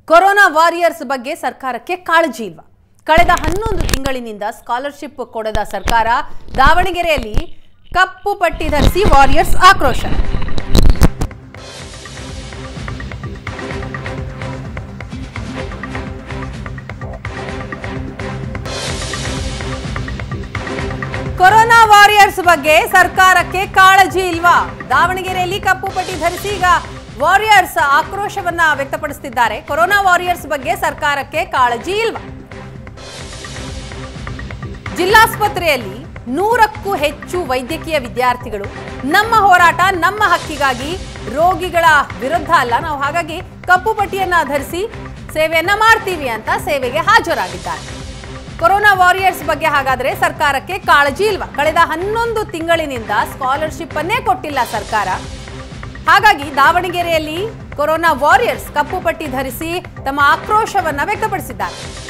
corona warriors ಬಗ್ಗೆ ಸರ್ಕಾರಕ್ಕೆ ಕಾಳಜಿ ಇಲ್ವಾ ಕಳೆದ ಹನ್ನೊಂದು ತಿಂಗಳಿನಿಂದ ಸ್ಕಾಲರ್ಶಿಪ್ ಕೊಡದ ಸರ್ಕಾರ ದಾವಣಗೆರೆಯಲ್ಲಿ ಕಪ್ಪು ಪಟ್ಟಿ ಧರಿಸಿ ವಾರಿಯರ್ಸ್ ಆಕ್ರೋಶ ಕೊರೋನಾ ವಾರಿಯರ್ಸ್ ಬಗ್ಗೆ ಸರ್ಕಾರಕ್ಕೆ ಕಾಳಜಿ ಇಲ್ವಾ ದಾವಣಗೆರೆಯಲ್ಲಿ ಕಪ್ಪು ಪಟ್ಟಿ ಧರಿಸಿ ಈಗ ವಾರಿಯರ್ಸ್ ಆಕ್ರೋಶವನ್ನ ವ್ಯಕ್ತಪಡಿಸುತ್ತಿದ್ದಾರೆ ಕೊರೋನಾ ವಾರಿಯರ್ಸ್ ಬಗ್ಗೆ ಸರ್ಕಾರಕ್ಕೆ ಕಾಳಜಿ ಇಲ್ವಾ ಜಿಲ್ಲಾಸ್ಪತ್ರೆಯಲ್ಲಿ ನೂರಕ್ಕೂ ಹೆಚ್ಚು ವೈದ್ಯಕೀಯ ವಿದ್ಯಾರ್ಥಿಗಳು ನಮ್ಮ ಹೋರಾಟ ನಮ್ಮ ಹಕ್ಕಿಗಾಗಿ ರೋಗಿಗಳ ವಿರುದ್ಧ ಅಲ್ಲ ನಾವು ಹಾಗಾಗಿ ಕಪ್ಪು ಪಟ್ಟಿಯನ್ನ ಧರಿಸಿ ಸೇವೆಯನ್ನ ಮಾಡ್ತೀವಿ ಅಂತ ಸೇವೆಗೆ ಹಾಜರಾಗಿದ್ದಾರೆ ಕೊರೋನಾ ವಾರಿಯರ್ಸ್ ಬಗ್ಗೆ ಹಾಗಾದ್ರೆ ಸರ್ಕಾರಕ್ಕೆ ಕಾಳಜಿ ಇಲ್ವಾ ಕಳೆದ ಹನ್ನೊಂದು ತಿಂಗಳಿನಿಂದ ಸ್ಕಾಲರ್ಶಿಪ್ ಅನ್ನೇ ಕೊಟ್ಟಿಲ್ಲ ಸರ್ಕಾರ ಹಾಗಾಗಿ ದಾವಣಗೆರೆಯಲ್ಲಿ ಕೊರೋನಾ ವಾರಿಯರ್ಸ್ ಕಪ್ಪು ಪಟ್ಟಿ ಧರಿಸಿ ತಮ್ಮ ಆಕ್ರೋಶವನ್ನ ವ್ಯಕ್ತಪಡಿಸಿದ್ದಾರೆ